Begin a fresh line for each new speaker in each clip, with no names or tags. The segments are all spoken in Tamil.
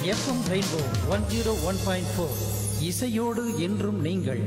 FM rainbow one zero one point four இசையோடு என்றும் நீங்கள்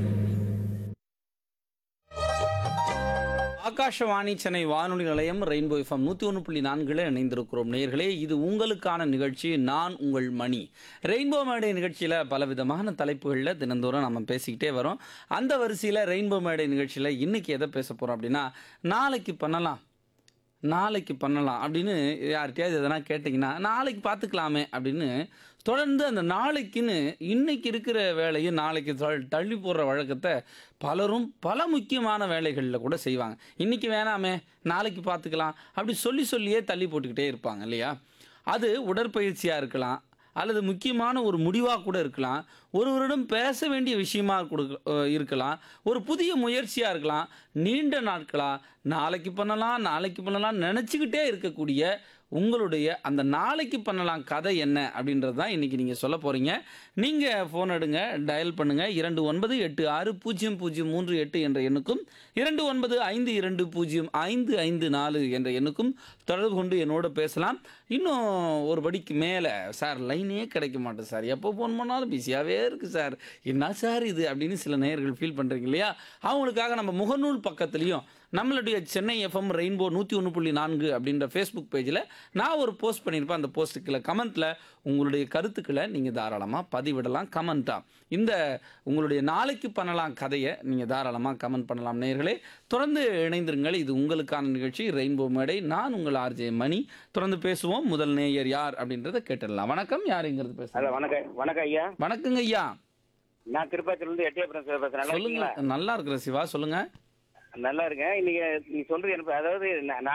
ஆகாஷவாணி சென்னை வானொலி நிலையம் ரெயின்போ எஃப்எம் நூற்றி ஒன்று புள்ளி நான்கில் இணைந்திருக்கிறோம் நேர்களே இது உங்களுக்கான நிகழ்ச்சி நான் உங்கள் மணி ரெயின்போ மேடை நிகழ்ச்சியில் பலவிதமான தலைப்புகளில் தினந்தோறும் நம்ம பேசிக்கிட்டே வரோம் அந்த வரிசையில் ரெயின்போ மேடை நிகழ்ச்சியில் இன்னைக்கு எதை பேச போகிறோம் அப்படின்னா நாளைக்கு பண்ணலாம் நாளைக்கு பண்ணலாம் அப்படின்னு யார்கிட்டயாவது எதனா கேட்டிங்கன்னா நாளைக்கு பார்த்துக்கலாமே அப்படின்னு தொடர்ந்து அந்த நாளைக்குன்னு இன்னைக்கு இருக்கிற வேலையை நாளைக்கு தள்- தள்ளி போடுற வழக்கத்தை பலரும் பல முக்கியமான வேலைகளில் கூட செய்வாங்க இன்னைக்கு வேணாமே நாளைக்கு பார்த்துக்கலாம் அப்படி சொல்லி சொல்லியே தள்ளி போட்டுக்கிட்டே இருப்பாங்க இல்லையா அது உடற்பயிற்சியாக இருக்கலாம் அல்லது முக்கியமான ஒரு முடிவாக கூட இருக்கலாம் ஒருவரிடம் பேச வேண்டிய விஷயமா கொடுக்க அஹ் இருக்கலாம் ஒரு புதிய முயற்சியாக இருக்கலாம் நீண்ட நாட்களாக நாளைக்கு பண்ணலாம் நாளைக்கு பண்ணலாம் நினச்சிக்கிட்டே இருக்கக்கூடிய உங்களுடைய அந்த நாளைக்கு பண்ணலாம் கதை என்ன அப்படின்றது தான் இன்றைக்கி நீங்கள் சொல்ல போகிறீங்க நீங்கள் ஃபோன் எடுங்க டயல் பண்ணுங்கள் இரண்டு ஒன்பது எட்டு ஆறு பூஜ்ஜியம் பூஜ்ஜியம் மூன்று எட்டு என்ற எண்ணுக்கும் இரண்டு ஒன்பது ஐந்து இரண்டு பூஜ்ஜியம் ஐந்து ஐந்து நாலு என்ற எண்ணுக்கும் தொடர்பு கொண்டு என்னோட பேசலாம் இன்னும் ஒரு படிக்கு மேலே சார் லைனே கிடைக்க மாட்டேன் சார் எப்போ ஃபோன் பண்ணாலும் பிஸியாகவே இருக்குது சார் என்ன சார் இது அப்படின்னு சில நேயர்கள் ஃபீல் பண்ணுறீங்க இல்லையா அவங்களுக்காக நம்ம முகநூல் பக்கத்துலேயும் நம்மளுடைய சென்னை எஃப்எம் ரெயின்போ நூற்றி ஒன்று புள்ளி நான்கு அப்படின்ற ஃபேஸ்புக் பேஜில் நான் ஒரு போஸ்ட் பண்ணியிருப்பேன் அந்த போஸ்ட்டுக்குள்ள கமெண்ட்டில் உங்களுடைய கருத்துக்களை நீங்கள் தாராளமாக பதிவிடலாம் கமெண்ட்டாக இந்த உங்களுடைய நாளைக்கு பண்ணலாம் கதையை நீங்கள் தாராளமாக கமெண்ட் பண்ணலாம் நேயர்களே தொடர்ந்து இணைந்திருங்கள் இது உங்களுக்கான நிகழ்ச்சி ரெயின்போ மேடை நான் உங்கள் ஆர்ஜே மணி தொடர்ந்து பேசுவோம் முதல் நேயர் யார் அப்படின்றத கேட்டுடலாம் வணக்கம் யாருங்கிறது
ஹலோ
பேசுகிறேன்
வணக்கம் வணக்கம் ஐயா
வணக்கங்க ஐயா
நான் திருப்பாச்சியில இருந்து எட்டயபுரம் சிவா பேசுறேன் நல்லா
சொல்லுங்க
இருக்கீங்களா
நல்லா இருக்கிற சிவா சொல்லுங்க
நல்லா இருக்கேன் இன்னைக்கு நீ சொல்றது எனக்கு அதாவது நா-